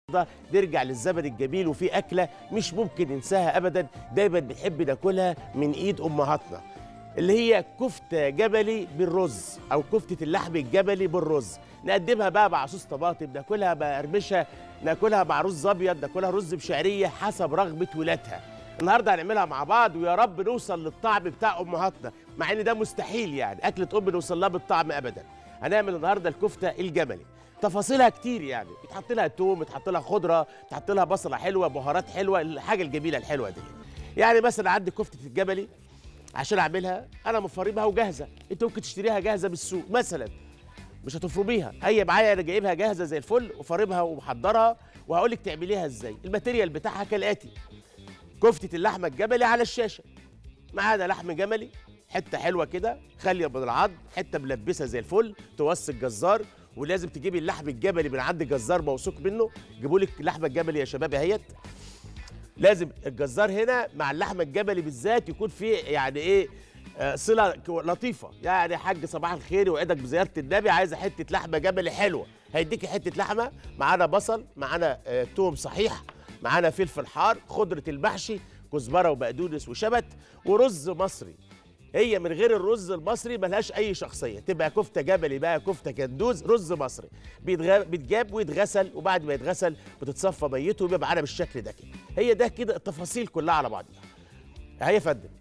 نرجع للزمن الجميل وفي اكله مش ممكن ننساها ابدا دايما بنحب ناكلها من ايد امهاتنا اللي هي كفته جبلي بالرز او كفته اللحم الجبلي بالرز نقدمها بقى مع صوص طماطم ناكلها مقرمشه ناكلها مع رز ابيض ناكلها رز بشعريه حسب رغبه ولادها النهارده هنعملها مع بعض ويا رب نوصل للطعم بتاع امهاتنا مع ان ده مستحيل يعني اكله ام نوصل لها بالطعم ابدا هنعمل النهارده الكفته الجملي تفاصيلها كتير يعني بيتحط لها توم بيتحط لها خضره بيتحط لها بصله حلوه بهارات حلوه الحاجه الجميله الحلوه دي يعني مثلا عندي كفته الجملي عشان اعملها انا مفرمها وجاهزه انت ممكن تشتريها جاهزه بالسوق مثلا مش هتفرميها هي معايا انا جايبها جاهزه زي الفل وفارمها ومحضرها وهقول لك تعمليها ازاي الماتيريال بتاعها كالاتي كفته اللحمه الجملي على الشاشه معانا لحم جملي حته حلوه كده خاليه من العظم حته ملبسه زي الفل توصي الجزار ولازم تجيبي اللحم الجملي من عند جزار موثوق منه جيبوا لك اللحمه الجملي يا شباب اهيت لازم الجزار هنا مع اللحمه الجملي بالذات يكون في يعني ايه آه، صله ك- لطيفه يعني حاج صباح الخير وعدك بزياره النبي عايزه حته لحمه جملي حلوه هيديكي حته لحمه معانا بصل معانا آه، توم صحيح معانا فلفل حار خضره المحشي كزبره وبقدونس وشبت ورز مصري هي من غير الرز المصري ملهاش اي شخصيه تبقى كفته جبلي بقى كفته كندوز رز مصري بيتغ... بيتجاب ويتغسل وبعد ما يتغسل بتتصفى ميته ويبقى معانا بالشكل ده كده هي ده كده التفاصيل كلها على بعضها اهي يا فندم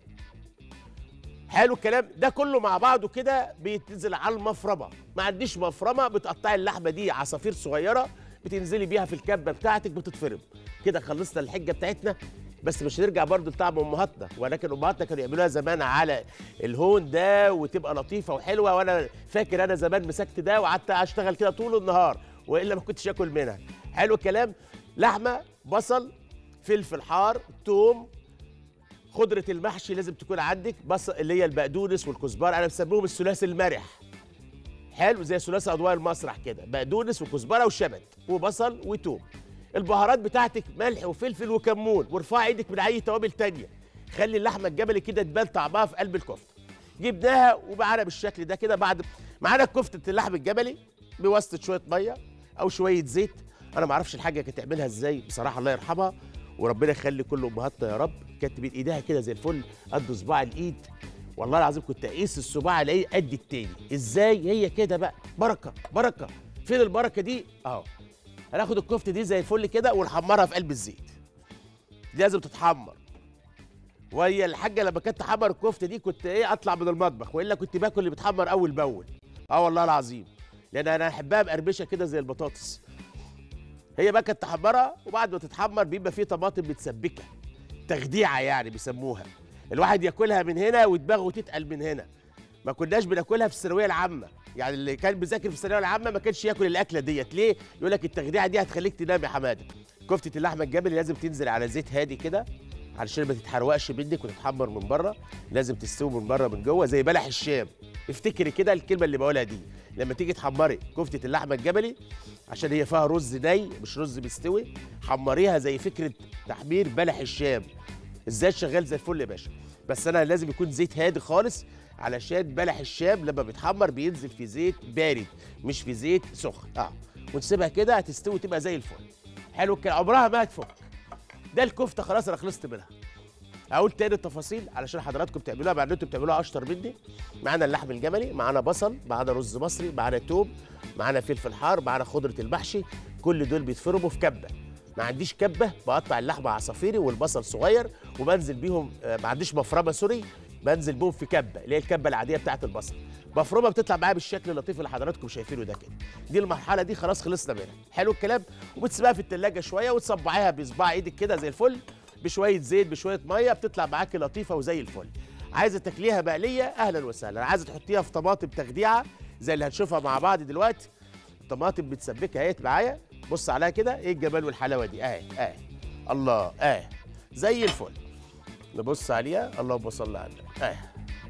حلو الكلام ده كله مع بعضه كده بيتنزل على المفرمه ما عنديش مفرمه بتقطعي اللحمه دي عصافير صغيره بتنزلي بيها في الكبه بتاعتك بتتفرم كده خلصنا الحجه بتاعتنا بس مش هنرجع برضه لطعم امهاتنا ولكن امهاتنا كانوا يعملوها زمان على الهون ده وتبقى لطيفه وحلوه وانا فاكر انا زمان مسكت ده وقعدت اشتغل كده طول النهار والا ما كنتش اكل منها حلو الكلام لحمه بصل فلفل حار توم خضره المحشي لازم تكون عندك بصل اللي هي البقدونس والكزبره انا بسميهم الثلاثي المرح حلو زي ثلاثي اضواء المسرح كده بقدونس وكزبره وشبت وبصل وتوم البهارات بتاعتك ملح وفلفل وكمون وارفعي ايدك من اي توابل تانية خلي اللحمه الجبلي كده تبان طعمها في قلب الكفته جبناها ومعانا بالشكل ده كده بعد معانا كفته اللحم الجبلي بواسطه شويه ميه او شويه زيت انا ما اعرفش الحاجه كانت تعملها ازاي بصراحه الله يرحمها وربنا يخلي كل امهاتنا يا رب كانت بين ايديها كده زي الفل قد صباع الايد والله العظيم كنت اقيس الصباع الاقيه قد التاني ازاي هي كده بقى بركه بركه فين البركه دي اهو هناخد الكفته دي زي الفل كده ونحمرها في قلب الزيت دي لازم تتحمر وهي الحاجه لما كانت تحمر الكفته دي كنت ايه اطلع من المطبخ والا كنت باكل اللي بيتحمر اول باول اه والله العظيم لان انا احبها مقرمشه كده زي البطاطس هي بقى كانت تحمرها وبعد ما تتحمر بيبقى فيه طماطم متسبكه تخديعه يعني بيسموها الواحد ياكلها من هنا ودماغه تتقل من هنا ما كناش بناكلها في الثانويه العامه يعني اللي كان بيذاكر في الثانويه العامه ما كانش ياكل الاكله ديت ليه يقول لك التخديعه دي هتخليك تنام يا حماده كفته اللحمه الجبلي لازم تنزل على زيت هادي كده علشان ما تتحرقش منك وتتحمر من بره لازم تستوي من بره من جوه زي بلح الشام افتكري كده الكلمه اللي بقولها دي لما تيجي تحمري كفته اللحمه الجبلي عشان هي فيها رز ني مش رز مستوي حمريها زي فكره تحمير بلح الشام الزيت شغال زي الفل يا باشا بس انا لازم يكون زيت هادي خالص علشان بلح الشام لما بيتحمر بينزل في زيت بارد مش في زيت سخن اه ونسيبها كده هتستوي تبقى زي الفل حلو الكلام عمرها ما هتفك ده الكفته خلاص انا خلصت منها اقول تاني التفاصيل علشان حضراتكم بتعملوها مع ان انتوا بتعملوها اشطر مني معانا اللحم الجملي معانا بصل معانا رز مصري معانا توم معانا فلفل حار معانا خضره المحشي كل دول بيتفرموا في كبه ما عنديش كبه بقطع اللحمه عصافيري والبصل صغير وبنزل بيهم آه، ما عنديش مفرمه سوري بنزل بيهم في كبه اللي هي الكبه العاديه بتاعه البصل مفرومه بتطلع معايا بالشكل اللطيف اللي حضراتكم شايفينه ده كده دي المرحله دي خلاص خلصنا منها حلو الكلام وبتسيبها في التلاجة شويه وتصبعيها بصباع ايدك كده زي الفل بشويه زيت بشويه ميه بتطلع معاكي لطيفه وزي الفل عايزه تاكليها مقليه اهلا وسهلا عايزه تحطيها في طماطم تخديعه زي اللي هنشوفها مع بعض دلوقتي الطماطم متسبكه اهيت معايا بص عليها كده ايه الجمال والحلاوه دي اهي اهي الله اهي زي الفل نبص عليها اللهم صل على النبي اهي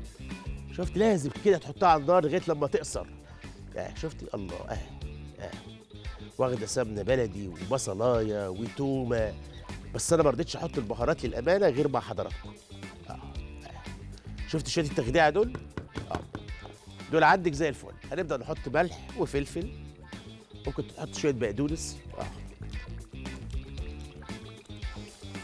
شفت لازم كده تحطها على النار لغايه لما تقصر اهي شفتي الله اهي اهي واخده سمنه بلدي وبصلايه وتومه بس انا ما رضيتش احط البهارات للامانه غير مع حضراتكم اه آه. شفت شويه التخديعه دول اه دول عندك زي الفل هنبدا نحط ملح وفلفل ممكن تحط شويه بقدونس اه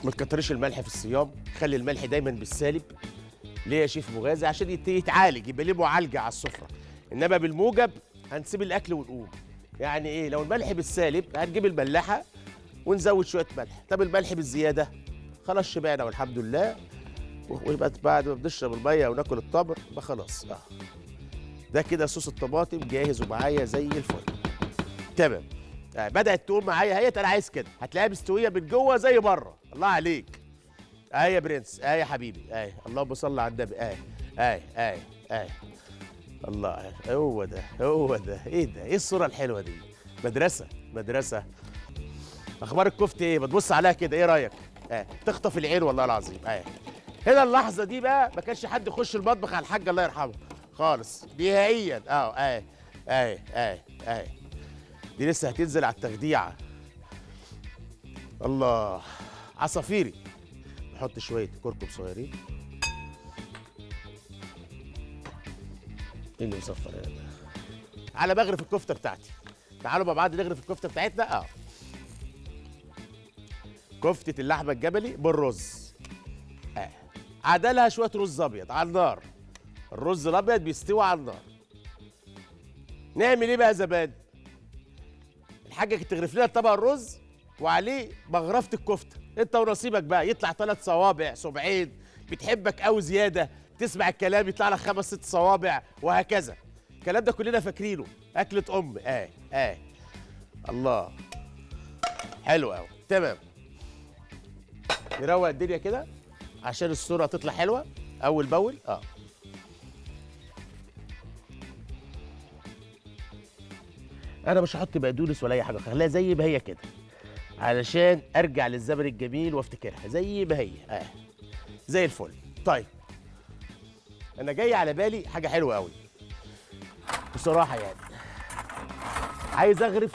ما تكترش الملح في الصيام خلي الملح دايما بالسالب ليه يا شيف مغازي عشان يت- يتعالج يبقى ليه معالجه على السفره انما بالموجب هنسيب الاكل ونقوم يعني ايه لو الملح بالسالب هنجيب الملاحه ونزود شويه ملح طب الملح بالزياده خلاص شبعنا والحمد لله ويبقى بعد ما بنشرب الميه وناكل التمر يبقى خلاص اه ده كده صوص الطماطم جاهز ومعايا زي الفل تمام آه بدات تقوم معايا اهيت انا عايز كده هتلاقيها مستويه من جوه زي بره الله عليك اه يا برنس اه يا حبيبي اه اللهم صل على النبي اه اه اه اه الله هو ده هو ده ايه ده ايه الصوره الحلوه دي مدرسه مدرسه اخبار الكفته ايه بتبص عليها كده ايه رايك اه تخطف العين والله العظيم اه هنا اللحظه دي بقى ما كانش حد يخش المطبخ على الحاج الله يرحمه خالص نهائيا اه اه اه اه اه دي لسه هتنزل على التخديعه الله عصافيري نحط شويه كركم صغيرين ايه اللي مصفر هنا ده؟ على بغرف الكفته بتاعتي تعالوا مع بعض نغرف الكفته بتاعتنا اه كفته اللحمه الجبلي بالرز اه عدلها شويه رز ابيض على النار الرز الابيض بيستوي على النار نعمل ايه بقى يا زبادي الحاجه كانت تغرف لنا طبق الرز وعليه مغرفه الكفته انت ونصيبك بقى يطلع ثلاث صوابع صبعين بتحبك قوي زياده تسمع الكلام يطلع لك خمس ست صوابع وهكذا الكلام ده كلنا فاكرينه اكله ام اه اه الله حلو قوي تمام نروق الدنيا كده عشان الصوره تطلع حلوه اول باول اه انا مش هحط بقدونس ولا اي حاجه خليها زي ما هي كده علشان ارجع للزمن الجميل وافتكرها زي ما هي اه زي الفل طيب انا جاي على بالي حاجه حلوه قوي بصراحه يعني عايز اغرف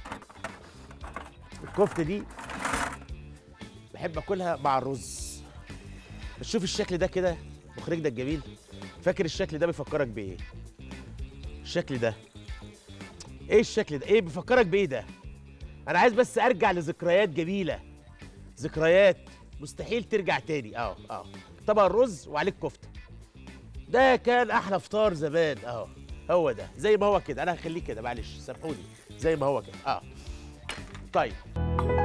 الكفته دي بحب اكلها مع الرز بتشوف الشكل ده كده مخرج ده الجميل فاكر الشكل ده بيفكرك بايه الشكل ده ايه الشكل ده ايه بيفكرك بايه ده انا عايز بس ارجع لذكريات جميله ذكريات مستحيل ترجع تاني اه اه طبق الرز وعليه الكفته ده كان احلى فطار زمان اه هو ده زي ما هو كده انا هخليه كده معلش سامحوني زي ما هو كده اه طيب